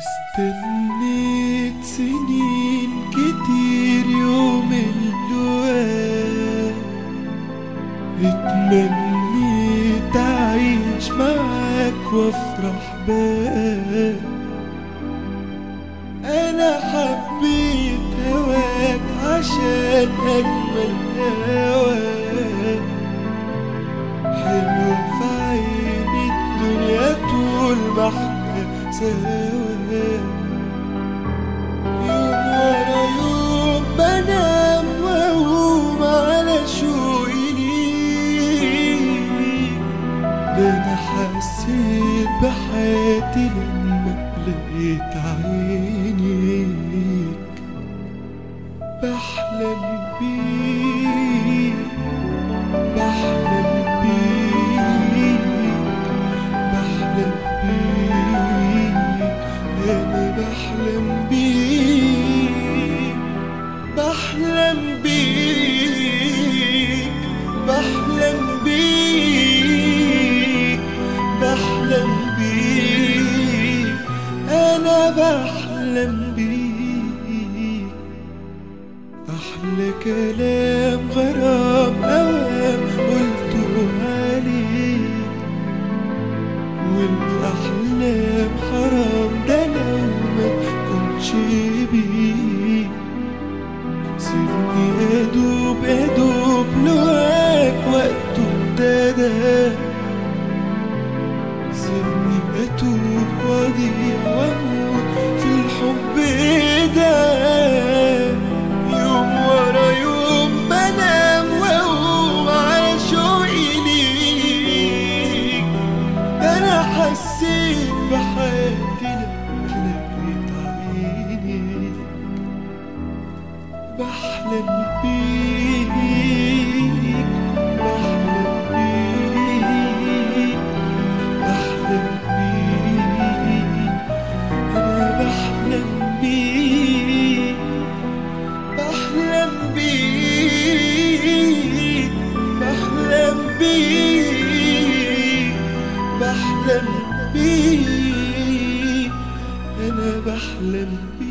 استنيت سنين كتير يوم اللقاء اتمنيت اعيش معاك وافرح بقى انا حبيت هواك عشان اجمل هواك حلو في عيني الدنيا طول ما احنا سوا يوم ورا يوم بنام واقوم على شوقي ليك ده انا حسيت بحياتي لما لقيت عينيك بحلم بيك بحلم بيك بحلم بيك انا بحلم بيك بحلم بيك بحلم بيك بحلم بيك انا بحلم بيك احلى كلام غرام اوام قلته عليك والاحلام حرام ده لو ما كنتش بيك سيبني ادوب ادوب لواك وقته ابتدى سيبني اتوب واضيع واموت في الحب ده يوم ورا يوم بنام واقوم على شوقي ليك انا حسيت بحياتي لما لقيت عينيك بحلم بيك بحلم بيك بحلم بيك أنا بحلم بيك بحلم بيك بحلم بيك بحلم بيك أنا بحلم بيك